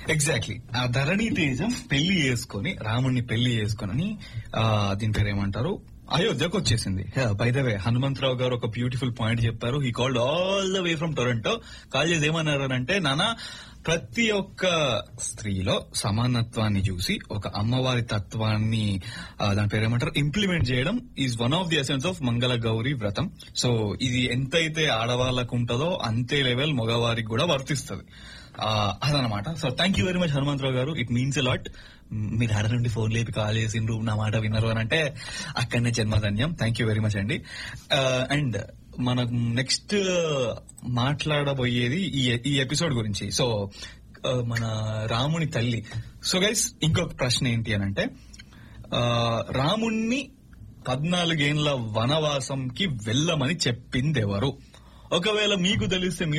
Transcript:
exactly ఆ ధరణి తేజం పెళ్లి చేసుకొని రాముణ్ణి పెళ్లి చేసుకొని ఆ, దీని పేరు ఏమంటారు అయోధ్యకు వచ్చేసింది బై ద వే హనుమంతరావు గారు ఒక బ్యూటిఫుల్ పాయింట్ చెప్పారు ఈ called all the way from Toronto call చేసి ఏమన్నారు అంటే నాన్న ప్రతి ఒక్క స్త్రీలో సమానత్వాన్ని చూసి ఒక అమ్మవారి తత్వాన్ని ఆ, దాని పేరు ఏమంటారు ఇంప్లిమెంట్ చేయడం is one of the essence of Mangala Gauri వ్రతం సో ఇది ఎంతైతే ఆడవాళ్ళకు ఉంటుందో అంతే లెవెల్ మగవారికి కూడా వర్తిస్తుంది ఆ, అదనమాట so thank you very much Hanumantharao గారు ఇట్ మీన్స్ లాట్ మీరు ఆడ నుండి ఫోన్ లేపి కాల్ చేసిండ్రు నా మాట విన్నారు అని అంటే అక్కడనే జన్మధన్యం థ్యాంక్ యూ వెరీ మచ్ అండి అండ్ మనకు నెక్స్ట్ మాట్లాడబోయేది ఈ ఈ ఎపిసోడ్ గురించి సో మన రాముని తల్లి సో గైస్ ఇంకొక ప్రశ్న ఏంటి అని అంటే ఆ, రాముణ్ణి పద్నాలుగేండ్ల వనవాసంకి వెళ్ళమని చెప్పింది ఎవరు ఒకవేళ మీకు తెలిస్తే మీరు